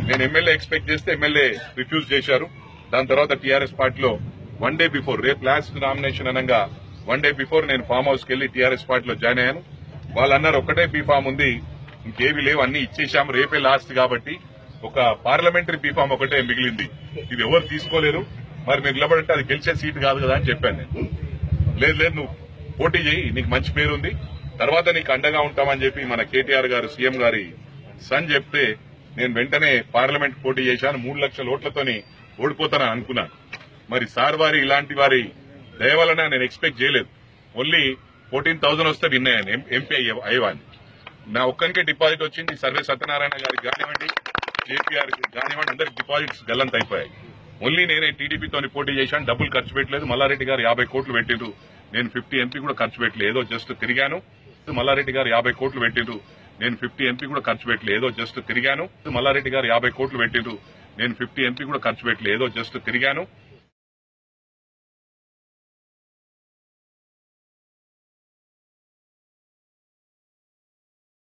నేను MLA expect చేస్తే MLA refuse చేశారు దాని తర్వాత టీఆర్ఎస్ పార్టీలో వన్ డే బిఫోర్ రేపు లాస్ట్ నామినేషన్ అనగా వన్ డే బిఫోర్ నేను ఫామ్ హౌస్ కి వెళ్లి టీఆర్ఎస్ పార్టీలో జాయిన్ అయ్యాను వాళ్ళు అన్నారు ఒకటే బీఫామ్ ఉంది ఇంకేవి లేవు అన్ని ఇచ్చేశాం రేపే లాస్ట్ కాబట్టి ఒక పార్లమెంటరీ బీఫామ్ ఒకటే మిగిలింది ఇది ఎవరు తీసుకోలేరు మరి మీరు నిలబడంటే అది గెలిచే సీట్ కాదు కదా అని చెప్పాను నేను లేదు లేదు నువ్వు పోటీ చేయి నీకు మంచి పేరుంది తర్వాత నీకు అండగా ఉంటామని చెప్పి మన కేటీఆర్ గారు సీఎం గారి సన్ చెప్తే నేను వెంటనే పార్లమెంట్ పోటీ చేశాను మూడు లక్షల ఓట్లతోని ఓడిపోతానని అనుకున్నాను మరి సార్ వారి ఇలాంటి వారి దయ వలన నేను ఎక్స్పెక్ట్ చేయలేదు ఓన్లీ ఫోర్టీన్ థౌసండ్ వస్తే విన్ అయ్యాను ఎం- ఎంపీ అయ్యే- అయ్యేవాడిని నా ఒక్కరికే డిపాజిట్ వచ్చింది సర్వే సత్యనారాయణ గారికి కానివ్వండి కేపీఆర్ కానివ్వండి అందరికి డిపాజిట్స్ గల్లంత అయిపోయాయి ఓన్లీ నేనే టీడీపీతోని పోటీ చేశాను డబ్బులు ఖర్చు పెట్టలేదు మల్లారెడ్డి గారు యాభై కోట్లు పెట్టిండ్రు నేను ఫిఫ్టీ ఎంపీ కూడా ఖర్చు పెట్టలేదు ఏదో జస్ట్ తిరిగాను మల్లారెడ్డి గారు యాభై కోట్లు పెట్టిండ్రు నేను ఫిఫ్టీ ఎంపీ కూడా ఖర్చు పెట్టలేదు ఏదో జస్ట్ తిరిగాను మల్లారెడ్డి గారు యాభై కోట్లు పెట్టిండ్రు నేను ఫిఫ్టీ ఎంపీ కూడా ఖర్చు పెట్టలేదు ఏదో జస్ట్ తిరిగాను